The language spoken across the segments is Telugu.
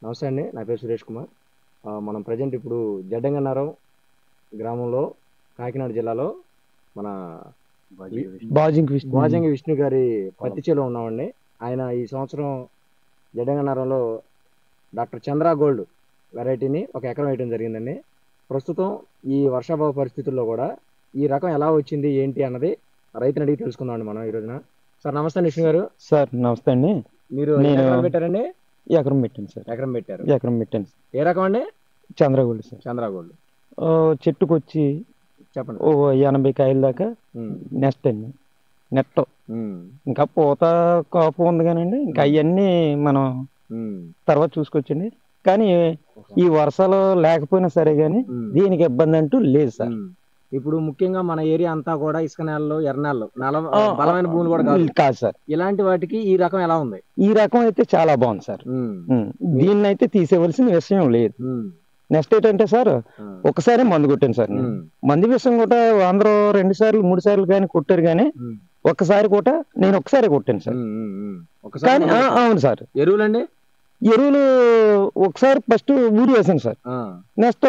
నమస్తే అండి నా పేరు సురేష్ కుమార్ ఆ, మనం ప్రజెంట్ ఇప్పుడు జడ్డంగన్నారం గ్రామంలో కాకినాడ జిల్లాలో మన బాజింగ్ విష్ణు భోజంగి విష్ణు గారి పత్తి చేలో ఉన్నామండి ఆయన ఈ సంవత్సరం జడ్డంగన్నారంలో డాక్టర్ చంద్ర గోల్డ్ వెరైటీని ఒక ఎకరం వేయడం జరిగిందండి ప్రస్తుతం ఈ వర్షాభావ పరిస్థితుల్లో కూడా ఈ రకం ఎలా వచ్చింది ఏంటి అన్నది రైతుని అడిగి తెలుసుకుందామండి మనం ఈ రోజున సార్ నమస్తే విష్ణు గారు సార్ నమస్తే అండి మీరు నేను- ఎకరం పెట్టారండి ఎకరం పెట్టాను సార్ ఎకరం పెట్టారు ఎకరం పెట్టాను సార్ ఏ రకం అండి చంద్రగోల్డ్ సార్ చంద్ర గోల్డ్ ఓ చెట్టుకు వచ్చి చెప్పండి ఓ ఎనభై కాయల దాకా ఉమ్, నెస్ట్ అండి నెట్ ఉమ్, ఇంకా పూత కాపు ఉంది కానండి ఇంకా అవన్నీ మనం ఉమ్, తర్వాత చూసుకోవచ్చండి కానీ ఈ వర్షాలు లేకపోయినా సరే కానీ ఉమ్, దీనికి ఇబ్బంది అంటూ లేదు సార్ ఉమ్. ఇప్పుడు ముఖ్యంగా మన ఏరియా అంతా కూడా ఇసుక నేలలు ఎర్ర నేలలు నల ఆ, బలమైన భూములు కూడా కాదు కాదు సార్ ఇలాంటి వాటికి ఈ రకం ఎలా ఉంది ఈ రకం అయితే చాలా బాగుంది సార్ ఉమ్, ఉమ్. దీన్ని అయితే తీసేవలసిన విషయం లేదు ఉమ్, నెక్స్ట్ ఏంటంటే సార్ ఆ, ఒకసారి మందు కొట్టాను సార్ నేను. ఉమ్, మంది విషయం కూడా అందరూ రెండు సార్లు మూడు సార్లు కానీ కొట్టారు కానీ ఉమ్, ఒక్కసారి కూడా నేను ఒకసారి కొట్టాను సార్ ఉమ్, ఉమ్, ఉమ్. ఒకసారి కానీ ఆ, మనం- అవును సార్ ఎరువులండి ఎరువులు ఒకసారి ఫస్ట్ ఊరి వేసాను సార్ ఆ, నెక్స్ట్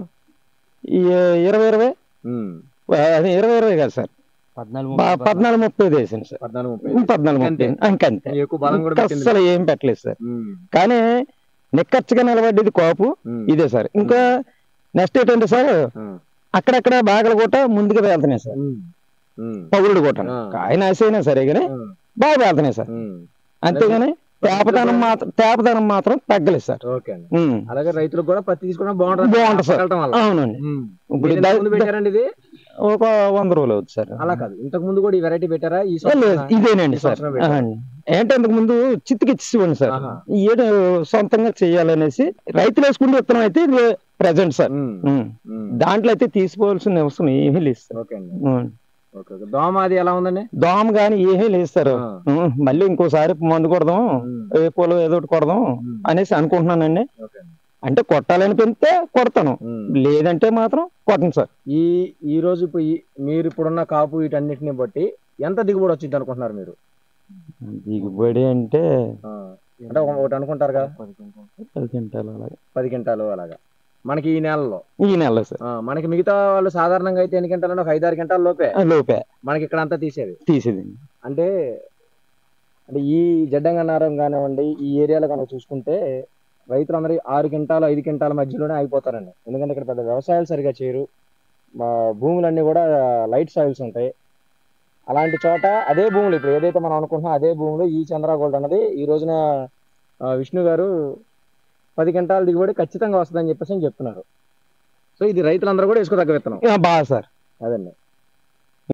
ఇరవై ఇరవై ఉమ్, అదే ఇరవై ఇరవై కాదు సార్ బా- పద్నాలుగు ముప్పై ఐదు వేసాను సార్ పద్నాలుగు ముప్పై పద్నాలుగు ముప్పై అంతే. ఇంకంతే ఎక్కువ బలం కూడా ఇంకా పెట్టింది అస్సలు ఏం పెట్టలేదు సార్ ఉమ్, కానీ నిక్కచ్చగా నిలబడ్డది కాపు ఉమ్, ఇదే సార్ ఇంకా నెక్స్ట్ ఏంటంటే సార్ ఆ, అక్కడక్కడ బాగలు కూడా ముందుగా వెళ్తున్నాయి సార్ ఉమ్, ఉమ్, పగుళ్ళు కూడా ఆ. ఆయన అయినా సరే కానీ ఉమ్, బాగా వెళ్తున్నాయి సార్ ఉమ్. అంతేగాని తేపదనం మాత్రం తేపదనం మాత్రం తగ్గలేదు సార్ ఓకే అండి ఉమ్. అలాగే రైతులకు కూడా పత్తి తీసుకోవడం బాగుంటుంది బాగుంటుంది సార్. పగలటం వల్ల అవునండి ఉమ్. ఇప్పుడు మీరు ఇంతకు దా- ముందు పెట్టారండి ఇది ఒక వంద రోజులు అవుతుంది సార్ అలా కాదు ఇంతకు ముందు కూడా ఈ వెరైటీ పెట్టారా ఈ ఏ లేదు, సంవత్సరం ఇదేనండి ఈ సార్ సంవత్సరం పెట్టారు. అవునండి. ఏంటంటే అంతకు ముందు చిత్తుకిచ్చివ్వండి సార్ ఆహా. ఈ ఏడు సొంతంగా చేయాలనేసి రైతులు వేసుకుంటే విత్తనం అయితే ఇది ప్రజెంట్ సార్ ఉమ్, ఉమ్. ఉమ్. దాంట్లో అయితే తీసుకోవాల్సిన అవసరం ఏమీ లేదు సార్ ఓకే అండి ఉమ్. ఓకే ఓకే దోమ అది ఎలా ఉందండి దోమ కానీ ఏమీ లేదు సార్ ఆ. ఉమ్. మళ్ళీ ఇంకోసారి మందు కొడదాం ఉమ్, ఏ పూలు ఏదో ఒకటి కొడదాం ఉమ్. అనేసి అనుకుంటున్నానండి ఓకే అండి అంటే కొట్టాలని పెడితే కొడతాను ఉమ్. లేదంటే మాత్రం కొట్టను సార్ ఈ ఈ రోజు ఇప్పుడు ఈ- మీరు ఇప్పుడున్న కాపు వీటన్నిటిని బట్టి ఎంత దిగుబడి వచ్చింది అనుకుంటున్నారు మీరు దిగుబడి అంటే ఆ, అంటే ఒక- ఒకటి అనుకుంటారు కదా పది క్వింటాలు అలాగే పది క్వింటాలు అలాగా మనకి ఈ నెలలో ఈ నెల సార్ ఆ, మనకి మిగతా వాళ్ళు సాధారణంగా అయితే ఎన్ని క్వింటాలు ఒక ఐదారు క్వింటాల లోపే ఆ, లోపే మనకి ఇక్కడ అంతా తీసేది తీసేది అంటే అంటే ఈ జడ్డంగన్నారం కానివ్వండి ఈ ఏరియాలో కనుక చూసుకుంటే రైతులందరూ ఆరు క్వింటాలు ఐదు క్వింటాల మధ్యలోనే అయిపోతారండి ఎందుకంటే ఇక్కడ పెద్ద వ్యవసాయాలు సరిగా చేయరు మా భూములన్నీ కూడా లైట్ సాయిల్స్ ఉంటాయి అలాంటి చోట అదే భూములు ఇప్పుడు ఏదైతే మనం అనుకుంటున్నాం అదే భూములు ఈ చంద్ర గోల్డ్ అన్నది ఈ రోజున ఆ, విష్ణు గారు పది క్వింటాల దిగుబడి ఖచ్చితంగా వస్తుందని చెప్పేసి అని చెప్తున్నారు సో ఇది రైతులందరూ కూడా వేసుకోదగ్గ విత్తనం బాగా సార్ అదండి